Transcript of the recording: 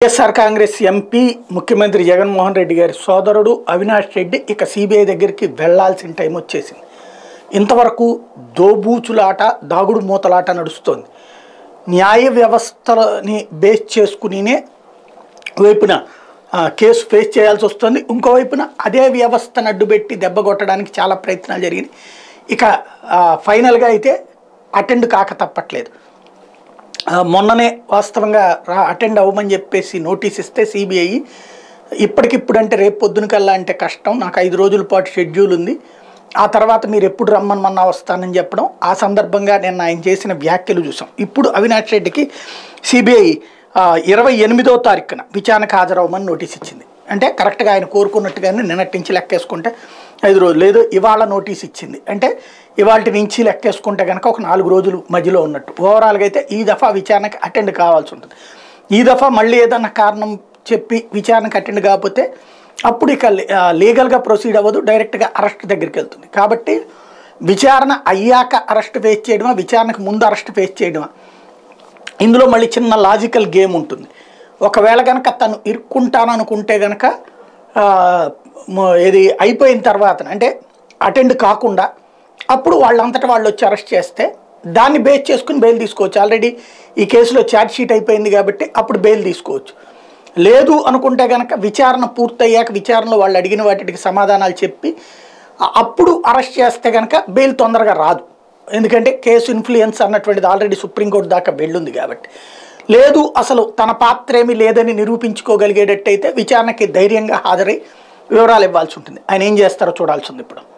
YSR Congress MP ముఖ్యమంత్రి జగన్మోహన్ రెడ్డి గారి సోదరుడు అవినాష్ రెడ్డి ఇక సిబిఐ దగ్గరికి వెళ్లాల్సిన టైం వచ్చేసింది ఇంతవరకు దోబూచులాట దాగుడు మూతలాట నడుస్తోంది న్యాయ వ్యవస్థని బేస్ చేసుకునినే వైపున ఆ, కేసు ఫేస్ చేయాల్సి వస్తుంది ఇంకోవైపున అదే వ్యవస్థను అడ్డుపెట్టి దెబ్బ కొట్టడానికి చాలా ప్రయత్నాలు జరిగినాయి ఇక ఆ, ఫైనల్గా అయితే అటెండ్ కాక తప్పట్లేదు ఆ, మొన్ననే వాస్తవంగా రా అటెండ్ అవ్వమని చెప్పేసి నోటీస్ ఇస్తే సిబిఐ ఇప్పటికిప్పుడు అంటే రేపు పొద్దున కల్లా అంటే కష్టం నాకు ఐదు రోజుల పాటు షెడ్యూల్ ఉంది ఆ తర్వాత మీరు ఎప్పుడు రమ్మనమన్నా వస్తానని చెప్పడం ఆ సందర్భంగా నేను ఆయన చేసిన వ్యాఖ్యలు చూసాం ఇప్పుడు అవినాష్ రెడ్డికి సిబిఐ ఇరవై ఎనిమిదో తారీఖున విచారణకు హాజరవ్వమని నోటీస్ ఇచ్చింది అంటే కరెక్ట్గా ఆయన కోరుకున్నట్టుగానే నిన్నటి నుంచి లెక్కేసుకుంటే ఐదు రోజులు లేదు ఇవాళ నోటీస్ ఇచ్చింది అంటే ఇవాళ నుంచి లెక్కేసుకుంటే కనుక ఒక నాలుగు రోజులు మధ్యలో ఉన్నట్టు ఓవరాల్గా అయితే ఈ దఫా విచారణకి అటెండ్ కావాల్సి ఉంటుంది ఈ దఫా మళ్ళీ ఏదన్నా కారణం చెప్పి విచారణకు అటెండ్ కాకపోతే అప్పుడు ఇక లీగల్గా ప్రొసీడ్ అవ్వదు డైరెక్ట్గా అరెస్ట్ దగ్గరికి వెళ్తుంది కాబట్టి విచారణ అయ్యాక అరెస్ట్ ఫేస్ చేయడమా విచారణకు ముందు అరెస్ట్ ఫేస్ చేయడమా ఇందులో మళ్ళీ చిన్న లాజికల్ గేమ్ ఉంటుంది ఒకవేళ కనుక తను ఇరుక్కుంటాననుకుంటే కనుక ఆ, మ- ఇది అయిపోయిన తర్వాత అంటే అటెండ్ కాకుండా అప్పుడు వాళ్ళంతటా వాళ్ళు వచ్చి అరెస్ట్ చేస్తే దాన్ని బేస్ చేసుకుని బెయిల్ తీసుకోవచ్చు ఆల్రెడీ ఈ కేసులో ఛార్జ్ షీట్ అయిపోయింది కాబట్టి అప్పుడు బెయిల్ తీసుకోవచ్చు లేదు అనుకుంటే కనుక విచారణ పూర్తయ్యాక విచారణలో వాళ్ళు అడిగిన వాటికి సమాధానాలు చెప్పి ఆ- అప్పుడు అరెస్ట్ చేస్తే కనుక బెయిల్ తొందరగా రాదు ఎందుకంటే కేసు ఇన్ఫ్లుయెన్స్ అన్నటువంటిది ఆల్రెడీ సుప్రీంకోర్టు దాకా వెళ్ళుంది కాబట్టి లేదు అసలు తన పాత్ర ఏమీ లేదని నిరూపించుకోగలిగేటట్టయితే విచారణకి ధైర్యంగా హాజరై వివరాలు ఇవ్వాల్సి ఉంటుంది ఆయన ఏం చేస్తారో చూడాల్సి ఉంది ఇప్పుడు